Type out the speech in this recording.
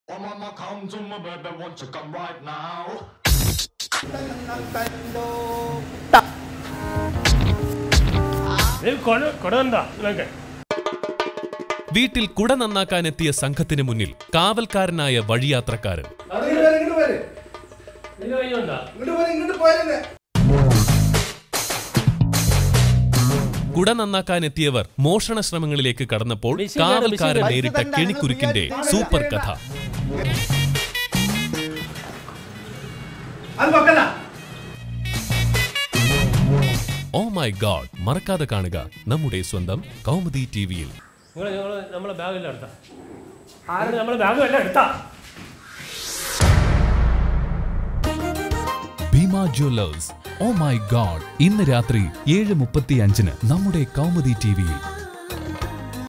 Oh mama, come to my baby, won't you come right now? ഇത് കൊട കൊട എന്താ നിനക്ക് വീട്ടിൽ കുട നന്നാക്കാനെത്തിയ സംഘത്തിന് മുന്നിൽ കാവൽക്കാരനായ വഴിയാത്രക്കാരൻ അത് ഇങ്ങോട്ട് വരെ, ഇങ്ങോട്ട് വരെ. ഇത് കഴിഞ്ഞുണ്ടാ ഇങ്ങോട്ട് വരെ, ഇങ്ങോട്ട് പോയല്ലേ കുട നന്നാക്കാനെത്തിയവർ മോഷണ ശ്രമങ്ങളിലേക്ക് കടന്നപ്പോൾ മിസ്സിംഗ് ആണ്, കാവൽക്കാരൻ മിസ്സിംഗ്. നേരിട്ട കെണിക്കുരുക്കിന്റെ സൂപ്പർ കഥ അത് വെക്കല ഓ മൈ ഗാഡ് മറക്കാതെ കാണുക നമ്മുടെ സ്വന്തം കൗമുദി ടിവിയിൽ നിങ്ങൾ നിങ്ങൾ നമ്മളെ ബാഗെല്ലാം എടുത്താ ആരുടെ നമ്മളെ ബാഗും എല്ലാം എടുത്താ Bhima Jewellers oh my God ഇന്ന് രാത്രി ഏഴ് മുപ്പത്തി അഞ്ചിന് നമ്മുടെ കൗമുദി ടിവിയിൽ